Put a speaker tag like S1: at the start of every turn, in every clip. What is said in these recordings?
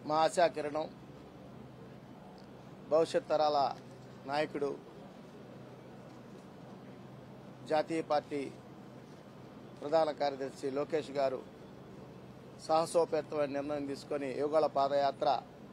S1: మా ఆశా కిరణం భవిష్యత్ తరాల నాయకుడు జాతీయ పార్టీ ప్రధాన కార్యదర్శి లోకేష్ గారు సాహసోపేతమైన నిర్ణయం తీసుకొని యుగాల పాదయాత్ర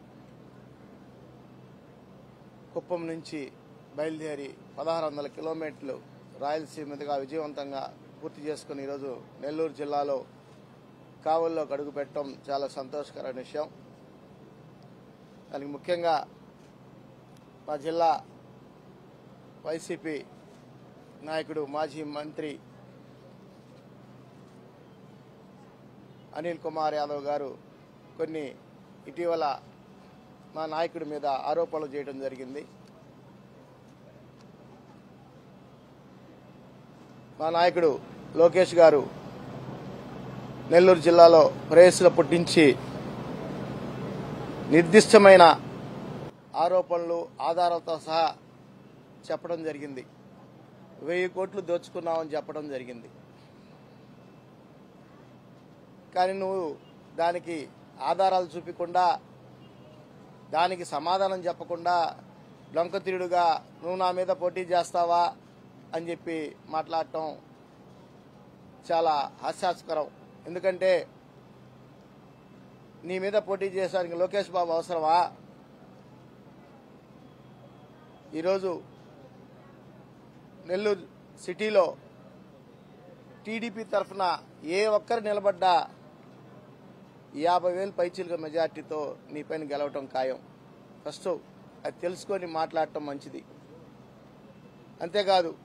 S1: కుప్పం నుంచి బయలుదేరి పదహారు వందల కిలోమీటర్లు రాయలసీమ మీదుగా విజయవంతంగా పూర్తి చేసుకుని ఈరోజు నెల్లూరు జిల్లాలో కావల్లో అడుగు పెట్టడం చాలా సంతోషకరమైన విషయం దానికి ముఖ్యంగా మా జిల్లా వైసీపీ నాయకుడు మాజీ మంత్రి అనిల్ కుమార్ యాదవ్ గారు కొన్ని ఇటీవల మా నాయకుడి మీద ఆరోపణలు చేయడం జరిగింది మా నాయకుడు లోకేష్ గారు నెల్లూరు జిల్లాలో ప్రేయస్సులు పుట్టించి నిర్దిష్టమైన ఆరోపణలు ఆధారాలతో సహా చెప్పడం జరిగింది వెయ్యి కోట్లు దోచుకున్నామని చెప్పడం జరిగింది కానీ నువ్వు దానికి ఆధారాలు చూపకుండా దానికి సమాధానం చెప్పకుండా డొంకతిరుడుగా నువ్వు నా మీద పోటీ చేస్తావా అని చెప్పి మాట్లాడటం చాలా హాస్యాస్కరం ఎందుకంటే నీ మీద పోటీ చేసడానికి లోకేష్ బాబు అవసరమా ఈరోజు నెల్లూరు సిటీలో టీడీపీ తరఫున ఏ ఒక్కరు నిలబడ్డా యాభై వేలు పైచీలుగా మెజార్టీతో నీ పైన గెలవటం ఖాయం ఫస్ట్ అది తెలుసుకొని మాట్లాడటం మంచిది అంతేకాదు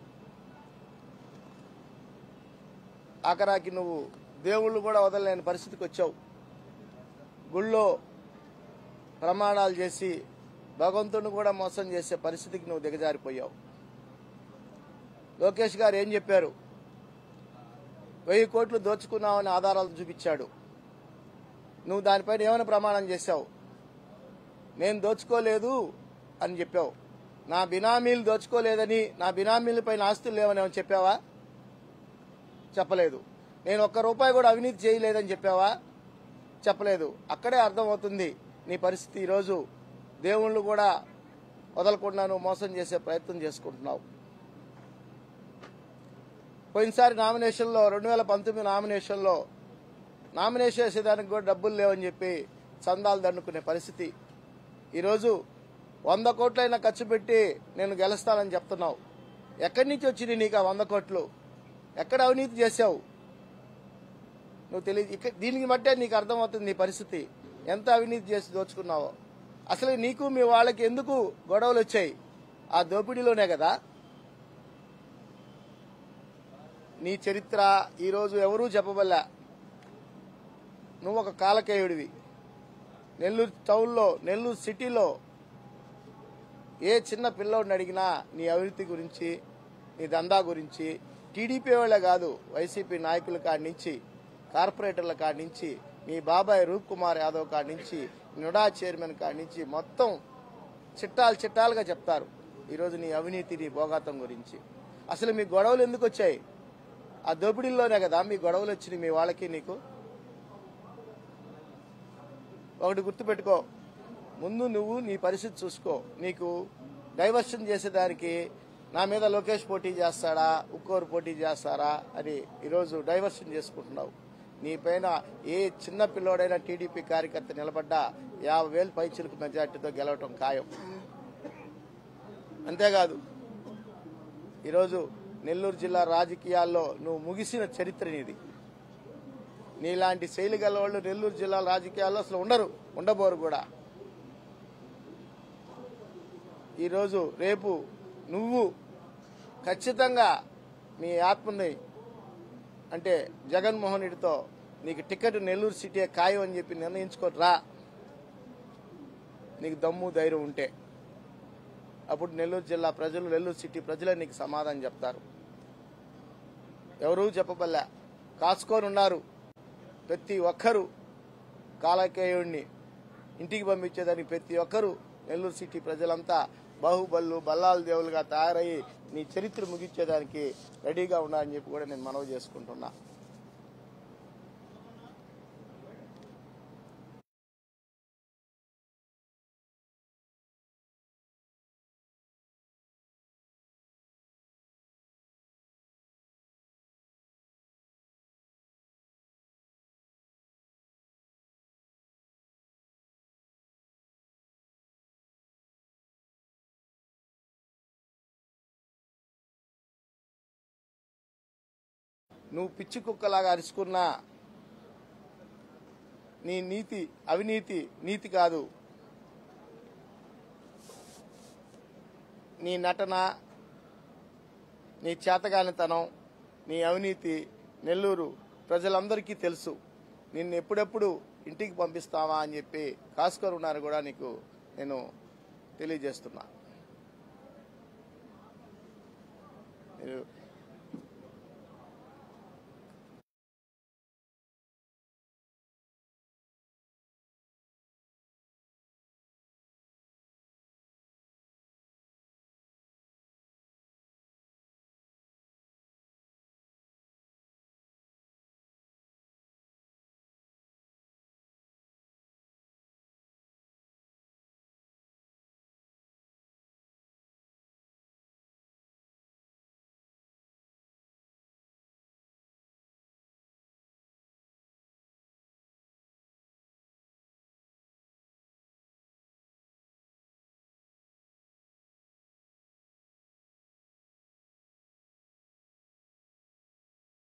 S1: ఆఖరాకి నువ్వు దేవుళ్ళు కూడా వదలలేని పరిస్థితికి వచ్చావు గుళ్ళో ప్రమాణాలు చేసి భగవంతుడిని కూడా మోసం చేసే పరిస్థితికి నువ్వు దిగజారిపోయావు లోకేష్ గారు ఏం చెప్పారు వెయ్యి కోట్లు దోచుకున్నావని ఆధారాలు చూపించాడు నువ్వు దానిపైన ఏమైనా ప్రమాణం చేశావు నేను దోచుకోలేదు అని చెప్పావు నా బినామీలు దోచుకోలేదని నా బినామీలపైన ఆస్తులు లేవని ఏమైనా చెప్పావా చెప్పలేదు నేను ఒక్క రూపాయి కూడా అవినీతి చేయలేదని చెప్పావా చెప్పలేదు అక్కడే అర్థమవుతుంది నీ పరిస్థితి ఈరోజు దేవుళ్ళు కూడా వదలకుండా నువ్వు మోసం చేసే ప్రయత్నం చేసుకుంటున్నావు పోయినసారి నామినేషన్లో రెండు వేల పంతొమ్మిది నామినేషన్లో నామినేషన్ వేసేదానికి కూడా డబ్బులు లేవని చెప్పి చందాలు దండుకునే పరిస్థితి ఈరోజు వంద కోట్లైనా ఖర్చు పెట్టి నేను గెలుస్తానని చెప్తున్నావు ఎక్కడి నుంచి వచ్చింది నీకు ఆ వంద కోట్లు ఎక్కడ అవినీతి చేశావు నువ్వు తెలియదు ఇక్కడ దీనికి బట్టే నీకు అర్థమవుతుంది నీ పరిస్థితి ఎంత అవినీతి చేసి దోచుకున్నావో అసలు నీకు మీ వాళ్ళకి ఎందుకు గొడవలు వచ్చాయి ఆ దోపిడీలోనే కదా నీ చరిత్ర ఈరోజు ఎవరూ చెప్పబల్లా నువ్వు ఒక కాలకేయుడివి నెల్లూరు టౌన్లో నెల్లూరు సిటీలో ఏ చిన్న పిల్లోడిని అడిగినా నీ అవినీతి గురించి నీ దందా గురించి టీడీపీ వాళ్ళే కాదు వైసీపీ నాయకుల కాడి నుంచి కార్పొరేటర్ల కాడి నుంచి మీ బాబాయ్ రూప్ కుమార్ యాదవ్ కాడి నుంచి నుడా చైర్మన్ కాడి నుంచి మొత్తం చిట్టాలు చిట్టాలుగా చెప్తారు ఈరోజు నీ అవినీతి నీ భోగాతం గురించి అసలు మీ గొడవలు ఎందుకు వచ్చాయి ఆ దోపిడీల్లోనే కదా మీ గొడవలు వచ్చినాయి మీ వాళ్ళకి నీకు ఒకటి గుర్తుపెట్టుకో ముందు నువ్వు నీ పరిస్థితి చూసుకో నీకు డైవర్షన్ చేసేదానికి నా మీద లోకేష్ పోటీ చేస్తాడా ఉక్కోరు పోటీ చేస్తారా అని ఈరోజు డైవర్షన్ చేసుకుంటున్నావు నీ పైన ఏ చిన్న పిల్లోడైనా టీడీపీ కార్యకర్త నిలబడ్డా యాభై వేలు పైచిలకు మెజార్టీతో గెలవటం ఖాయం అంతేకాదు ఈరోజు నెల్లూరు జిల్లా రాజకీయాల్లో నువ్వు ముగిసిన చరిత్ర నీది నీలాంటి శైలి గల వాళ్ళు నెల్లూరు జిల్లా రాజకీయాల్లో అసలు ఉండరు ఉండబోరు కూడా ఈరోజు రేపు నువ్వు ఖచ్చితంగా మీ ఆత్మని అంటే జగన్మోహన్ రెడ్డితో నీకు టికెట్ నెల్లూరు సిటీ ఖాయం అని చెప్పి నిర్ణయించుకొని రా నీకు దమ్ము ధైర్యం ఉంటే అప్పుడు నెల్లూరు జిల్లా ప్రజలు నెల్లూరు సిటీ ప్రజలే నీకు సమాధానం చెప్తారు ఎవరూ చెప్పబల్లా కాచుకొని ఉన్నారు ప్రతి ఒక్కరూ కాలకేయుడిని ఇంటికి పంపించేదానికి ప్రతి ఒక్కరూ నెల్లూరు సిటీ ప్రజలంతా బాహుబళ్ళు బల్లాల దేవులుగా తయారయ్యి నీ చరిత్ర ముగించేదానికి రెడీగా ఉన్నారని చెప్పి కూడా నేను మనవి చేసుకుంటున్నా నువ్వు పిచ్చి కుక్కలాగా అరుచుకున్నా నీ నీతి అవినీతి నీతి కాదు నీ నటన నీ చేతగానితనం నీ అవినీతి నెల్లూరు ప్రజలందరికీ తెలుసు నిన్ను ఎప్పుడెప్పుడు ఇంటికి పంపిస్తావా అని చెప్పి కాసుకొని ఉన్నారు కూడా నీకు నేను తెలియజేస్తున్నా మీరు